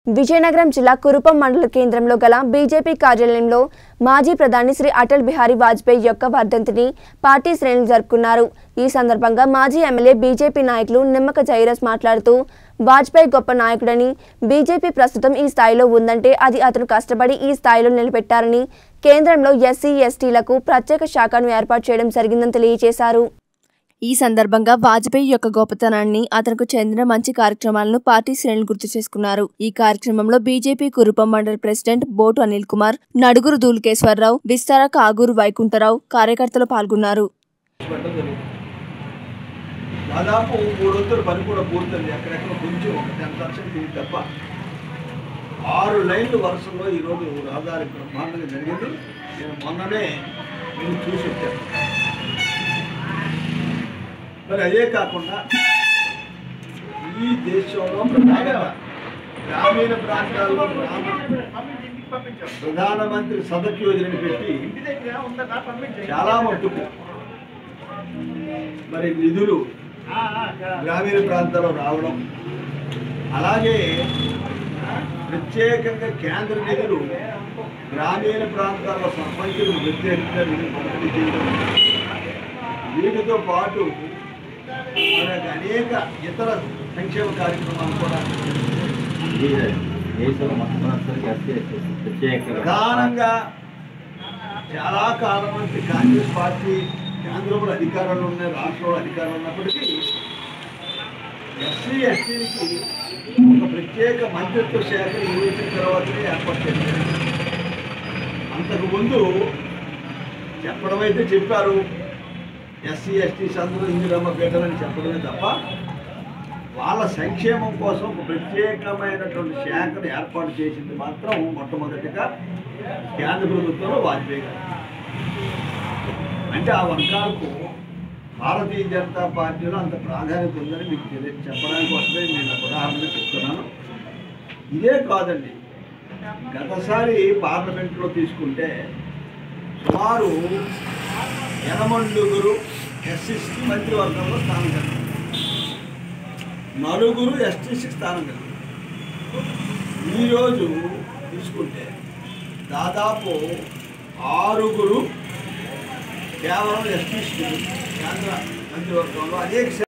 విజయనగరం జిల్లా కురుపం మండల కేంద్రంలో గల బీజేపీ కార్యాలయంలో మాజీ ప్రధాని శ్రీ అటల్ బిహారీ వాజ్పేయి యొక్క వర్ధంతిని పార్టీ శ్రేణులు జరుపుకున్నారు ఈ సందర్భంగా మాజీ ఎమ్మెల్యే బీజేపీ నాయకులు నిమ్మక జైరస్ మాట్లాడుతూ వాజ్పేయి గొప్ప నాయకుడని బీజేపీ ప్రస్తుతం ఈ స్థాయిలో ఉందంటే అది అతను కష్టపడి ఈ స్థాయిలో నిలబెట్టారని కేంద్రంలో ఎస్సీ ఎస్టీలకు ప్రత్యేక శాఖను ఏర్పాటు చేయడం జరిగిందని తెలియజేశారు ఈ సందర్భంగా వాజ్పేయి యొక్క గొప్పతనాన్ని అతనికి చెందిన మంచి కార్యక్రమాలను పార్టీ శ్రేణులు గుర్తు చేసుకున్నారు ఈ కార్యక్రమంలో బీజేపీ కురుపం మండల ప్రెసిడెంట్ బోటు అనిల్ కుమార్ నడుగురు దూల్కేశ్వరరావు విస్తార కాగూరు వైకుంఠరావు కార్యకర్తలు పాల్గొన్నారు పెట్టడం జరుగుతుంది దాదాపు మూడు వంతుల పని కూడా పూర్తయింది ఎక్కడెక్కడ కొంచెం ఒక టెన్ పర్సెంట్ ఇది తప్ప ఆరు లైన్లు వరుసలో ఈరోజు రహదారి బ్రహ్మాండంగా జరిగింది నేను మొన్ననే నేను చూసి వచ్చాను మరి అదే కాకుండా ఈ దేశంలో ప్రధానంగా గ్రామీణ ప్రాంతాల్లో గ్రామ ప్రధానమంత్రి సదక్ యోజనని పెట్టి చాలా మట్టుకు మరి నిధులు గ్రామీణ ప్రాంతాల్లో రావడం అలాగే ప్రత్యేకంగా కేంద్ర నిధులు గ్రామీణ ప్రాంతాల్లో సర్పంచులు ప్రత్యేకంగా నిధులు పంపిణీ చేయడం వీటితో పాటు మనకు అనేక ఇతర సంక్షేమ కార్యక్రమాలు కూడా దేశంలో మొట్టమొదటిసారిగా ఎస్సీ ఎస్టీ ప్రత్యేకంగా ప్రధానంగా చాలా కాలం నుంచి కాంగ్రెస్ పార్టీ కేంద్రంలో అధికారంలో ఉన్నాయి రాష్ట్రంలో అధికారం ఉన్నప్పటికీ ఎస్సీ ఎస్టీకి ఒక ప్రత్యేక మంత్రిత్వ శాఖను నిర్వహించిన తర్వాతనే ఏర్పాటు చేశారు అంతకు ముందు చెప్పడం అయితే చెప్పారు ఎస్సీ ఎస్టీస్ అందరూ ఇందిరమ్మ పీఠలని చెప్పడమే తప్ప వాళ్ళ సంక్షేమం కోసం ఒక ప్రత్యేకమైనటువంటి శాఖను ఏర్పాటు చేసింది మాత్రం మొట్టమొదటిగా కేంద్ర ప్రభుత్వంలో వాజ్పేయి గారు అంటే ఆ వర్గాలకు భారతీయ జనతా పార్టీలో అంత ప్రాధాన్యత ఉందని మీకు తెలియ చెప్పడానికి కోసమే నేను ఒక ఉదాహరణగా చెప్తున్నాను ఇదే కాదండి గతసారి పార్లమెంట్లో తీసుకుంటే సుమారు ఎనమండుగురు ఎస్సీసీ మంత్రివర్గంలో స్థానం కలిగింది నలుగురు ఎస్టీసీకి స్థానం కలిగింది ఈరోజు తీసుకుంటే దాదాపు ఆరుగురు కేవలం ఎస్టీసీ కేంద్ర మంత్రివర్గంలో అనేక